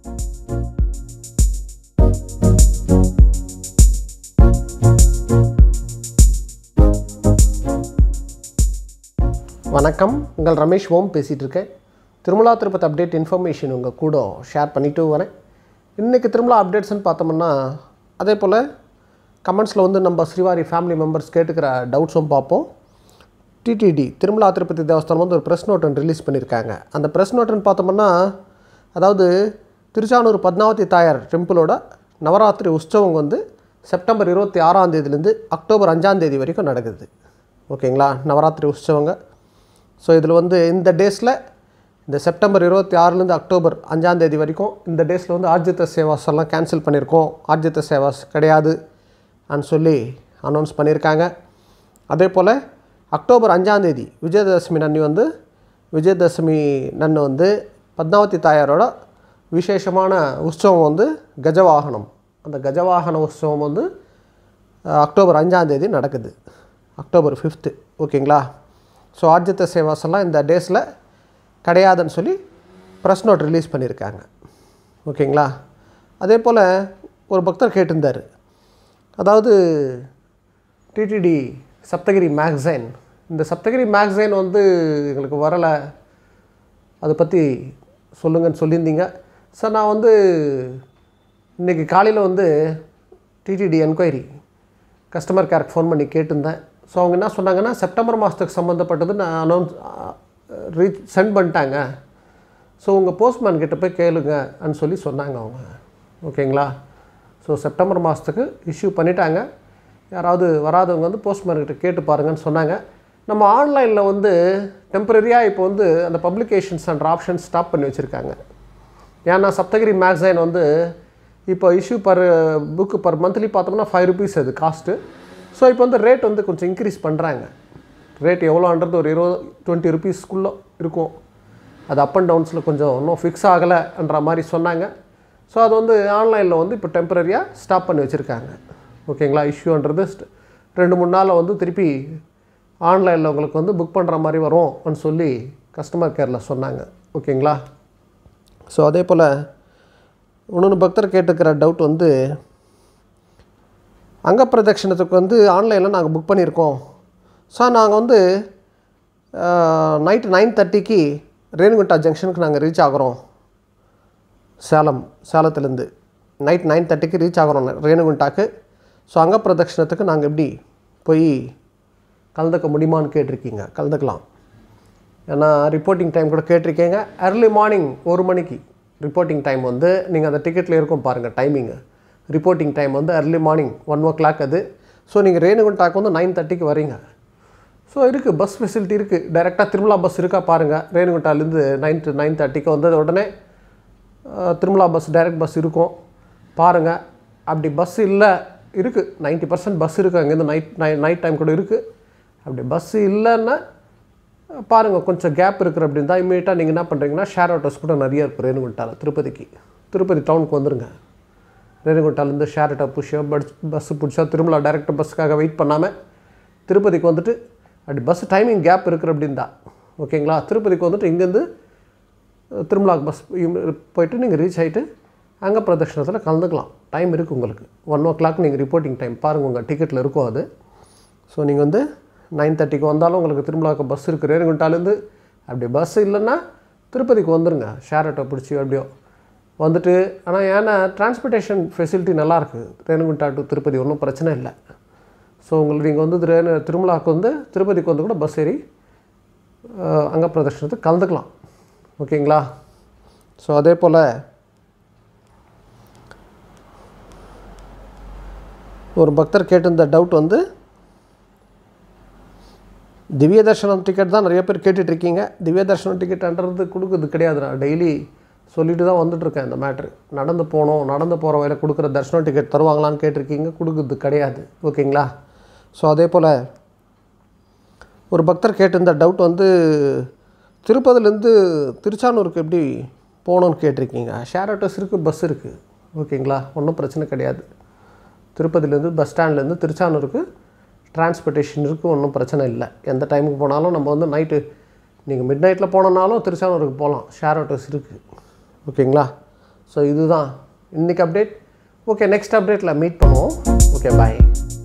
வணக்கம் உங்கள் ரமேஷ் ஓம் பேசிகிட்டு இருக்கேன் திருமலா திருப்பதி அப்டேட் இன்ஃபர்மேஷன் உங்கள் கூட ஷேர் பண்ணிட்டு வரேன் இன்றைக்கி திருமலா அப்டேட்ஸ்னு பார்த்தோம்னா அதே போல் கமெண்ட்ஸில் வந்து நம்ம ஸ்ரீவாரி ஃபேமிலி மெம்பர்ஸ் கேட்டுக்கிற டவுட்ஸும் பார்ப்போம் டிடிடி திருமலா திருப்பதி தேவஸ்தானம் வந்து ஒரு ப்ரெஸ் நோட் ஒன்று ரிலீஸ் பண்ணியிருக்காங்க அந்த ப்ரெஸ் நோட்டுன்னு பார்த்தோம்னா அதாவது திருச்சானூர் பத்மாவதி தாயார் டெம்பிளோட நவராத்திரி உற்சவம் வந்து செப்டம்பர் இருபத்தி ஆறாம் தேதியிலேருந்து அக்டோபர் அஞ்சாம் தேதி வரைக்கும் நடக்குது ஓகேங்களா நவராத்திரி உற்சவங்க ஸோ இதில் வந்து இந்த டேஸில் இந்த செப்டம்பர் இருபத்தி ஆறுலேருந்து அக்டோபர் அஞ்சாம் தேதி வரைக்கும் இந்த டேஸில் வந்து ஆர்ஜித சேவாஸ் எல்லாம் கேன்சல் பண்ணியிருக்கோம் ஆர்ஜித சேவாஸ் கிடையாது அன்னு சொல்லி அனௌன்ஸ் பண்ணியிருக்காங்க அதே போல் அக்டோபர் அஞ்சாம் தேதி விஜயதசமி நன்னி வந்து விஜயதசமி நன்னு வந்து பத்மாவதி தாயாரோட விசேஷமான உற்சவம் வந்து கஜவாகனம் அந்த கஜவாகன உற்சவம் வந்து அஹ், அக்டோபர் அஞ்சாம் தேதி நடக்குது அக்டோபர் ஃபிஃப்த்து ஓகேங்களா ஸோ ஆர்ஜித சேவாஸ் எல்லாம் இந்த டேஸில் கிடையாதுன்னு சொல்லி ப்ரெஸ் நோட் ரிலீஸ் பண்ணியிருக்காங்க ஓகேங்களா அதே போல் ஒரு பக்தர் கேட்டிருந்தார் அதாவது டிடிடி சப்தகிரி மேக்சைன் இந்த சப்தகிரி மேக்சைன் வந்து எங்களுக்கு வரலை அதை பற்றி சொல்லுங்கன்னு சொல்லியிருந்தீங்க சார் நான் வந்து இன்றைக்கி காலையில் வந்து டிடிடி என்கொயரி கஸ்டமர் கேருக்கு ஃபோன் பண்ணி கேட்டிருந்தேன் ஸோ அவங்க என்ன சொன்னாங்கன்னா செப்டம்பர் மாதத்துக்கு சம்மந்தப்பட்டது நான் அனௌன்ஸ் ரீச் சென்ட் பண்ணிட்டாங்க ஸோ உங்கள் போஸ்ட்மேன் கிட்ட போய் கேளுங்கன்னு சொல்லி சொன்னாங்க அவங்க ஓகேங்களா ஸோ செப்டம்பர் மாதத்துக்கு இஷ்யூ பண்ணிட்டாங்க யாராவது வராதவங்க வந்து போஸ்ட்மேன் கிட்ட கேட்டு பாருங்கன்னு சொன்னாங்க நம்ம ஆன்லைனில் வந்து டெம்பரரியாக இப்போ வந்து அந்த பப்ளிகேஷன்ஸ் அண்ட் ஆப்ஷன்ஸ் ஸ்டாப் பண்ணி வச்சுருக்காங்க ஏன்னா சப்தகிரி மேக்சைன் வந்து இப்போ issue per book per monthly பார்த்தோம்னா ஃபைவ் ருபீஸ் அது காஸ்ட்டு ஸோ இப்போ வந்து ரேட் வந்து கொஞ்சம் இன்க்ரீஸ் பண்ணுறாங்க ரேட் எவ்வளோன்றது ஒரு இருபது டுவெண்ட்டி ருபீஸ்க்குள்ளே இருக்கும் அது அப் அண்ட் டவுன்ஸில் கொஞ்சம் இன்னும் ஃபிக்ஸ் ஆகலைன்ற மாதிரி சொன்னாங்க ஸோ அது வந்து ஆன்லைனில் வந்து இப்போ டெம்பரரியாக ஸ்டாப் பண்ணி வச்சுருக்காங்க ஓகேங்களா இஷ்யூன்றது st- ரெண்டு மூணு நாளில் வந்து திருப்பி ஆன்லைனில் உங்களுக்கு வந்து புக் பண்ணுற மாதிரி வரும்னு சொல்லி கஸ்டமர் கேரில் சொன்னாங்க ஓகேங்களா ஸோ அதே போல் இன்னொன்று பக்தர் கேட்டுக்கிற டவுட் வந்து அங்க பிரதட்சணத்துக்கு வந்து ஆன்லைனில் நாங்கள் புக் பண்ணியிருக்கோம் சார் நாங்கள் வந்து நைட்டு நைன் தேர்ட்டிக்கு ரேணுகுண்டா ஜங்ஷனுக்கு நாங்கள் ரீச் ஆகிறோம் சேலம் சேலத்துலேருந்து நைட் நைன் தேர்ட்டிக்கு ரீச் ஆகிறோம் ரேணுகுண்டாக்கு ஸோ அங்க பிரதட்சணத்துக்கு நாங்கள் எப்படி போய் கலந்துக்க முடியுமான்னு கேட்டிருக்கீங்க கலந்துக்கலாம் ஏன்னா ரிப்போர்ட்டிங் டைம் கூட கேட்டிருக்கீங்க early மார்னிங் ஒரு மணிக்கு ரிப்போர்ட்டிங் டைம் வந்து நீங்கள் அந்த டிக்கெட்டில் இருக்கும் பாருங்கள் டைமிங்கு ரிப்போர்ட்டிங் டைம் வந்து early morning one o'clock அது ஸோ நீங்கள் ரேணுகுண்டாக்கு வந்து நைன் தேர்ட்டிக்கு வரீங்க ஸோ இருக்குது பஸ் ஃபெசிலிட்டி இருக்குது டைரெக்டாக திருமலா பஸ் இருக்கா பாருங்கள் ரேணுகுண்டாலேருந்து நைன் டு நைன் தேர்ட்டிக்கு வந்தது உடனே அஹ், திருமலா பஸ் டைரக்ட் பஸ் இருக்கும் பாருங்கள் அப்படி பஸ் இல்லை இருக்குது 90% பர்சன்ட் பஸ் இருக்குது அங்கேருந்து நைட் நைட் நைட் டைம் கூட இருக்குது அப்படி பஸ் இல்லைன்னா பாருங்கள் கொஞ்சம் கேப் இருக்கிற அப்படின்னு தான் இமீடியட்டாக நீங்கள் என்ன பண்ணுறீங்கன்னா ஷேர் ஆட்டோஸ் கூட நிறைய இருக்கும் ரேணுகுண்டாவில் திருப்பதிக்கு திருப்பதி டவுனுக்கு வந்துருங்க ரேணுகுண்டாலேருந்து ஷேர் ஆட்டோ புஷ்ஷோ பஸ் பஸ்ஸு பிடிச்சா திருமலா டைரக்ட் பஸ்ஸுக்காக வெயிட் பண்ணாமல் திருப்பதிக்கு வந்துட்டு அப்படி பஸ் டைமிங் கேப் இருக்கிற அப்படின்னு தான் ஓகேங்களா திருப்பதிக்கு வந்துட்டு இங்கேருந்து திருமலா பஸ் போயிட்டு நீங்கள் ரீச் ஆகிட்டு அங்கே பிரதட்சணத்தில் கலந்துக்கலாம் டைம் இருக்குது உங்களுக்கு ஒன் ஓ கிளாக் நீங்கள் ரிப்போர்ட்டிங் டைம் பாருங்கள் உங்கள் டிக்கெட்டில் இருக்கும் அது ஸோ நீங்கள் வந்து நைன் தேர்ட்டிக்கு வந்தாலும் உங்களுக்கு திருமலாவுக்கு பஸ் இருக்குது ரேணுகுண்டாலேருந்து அப்படி பஸ் இல்லைன்னா திருப்பதிக்கு வந்துருங்க ஷேர் ஆட்டோ பிடிச்சி அப்படியோ வந்துட்டு ஆனால் ஏன்னா டிரான்ஸ்போர்ட்டேஷன் ஃபெசிலிட்டி நல்லாயிருக்கு ரேணுகுண்டா டு திருப்பதி ஒன்றும் பிரச்சனை இல்லை ஸோ உங்களுக்கு நீங்கள் வந்து ரேணு திருமலாவுக்கு வந்து திருப்பதிக்கு வந்து கூட பஸ் ஏறி அங்கே பிரதர்ஷனத்துக்கு கலந்துக்கலாம் ஓகேங்களா ஸோ அதே போல் ஒரு பக்தர் கேட்டிருந்த டவுட் வந்து திவ்ய தர்ஷனம் டிக்கெட் தான் நிறைய பேர் கேட்டுட்டு இருக்கீங்க திவ்ய தர்ஷனம் டிக்கெட்ன்றது கொடுக்குறது கிடையாது நான் டெய்லி சொல்லிட்டு தான் வந்துட்டுருக்கேன் இந்த மேட்ரு நடந்து போகணும் நடந்து போகிற வகையில் கொடுக்குற தர்ஷனம் டிக்கெட் தருவாங்களான்னு கேட்டிருக்கீங்க கொடுக்குறது கிடையாது ஓகேங்களா ஸோ அதே போல் ஒரு பக்தர் கேட்டிருந்த டவுட் வந்து திருப்பதிலேருந்து திருச்சானூருக்கு எப்படி போகணுன்னு கேட்டிருக்கீங்க ஷேர் ஆட்டோஸ் இருக்குது பஸ் இருக்குது ஓகேங்களா ஒன்றும் பிரச்சனை கிடையாது திருப்பதிலேருந்து பஸ் ஸ்டாண்ட்லேருந்து திருச்சானூருக்கு டிரான்ஸ்போர்ட்டேஷன் இருக்குது ஒன்றும் பிரச்சனை இல்லை எந்த டைமுக்கு போனாலும் நம்ம வந்து நைட்டு நீங்கள் மிட் நைட்டில் போனோம்னாலும் திருச்சானூருக்கு போகலாம் ஷேர் ஆட்டோஸ் இருக்குது ஓகேங்களா ஸோ இதுதான் இன்றைக்கி அப்டேட் ஓகே நெக்ஸ்ட் அப்டேட்டில் மீட் பண்ணுவோம் ஓகே பாய்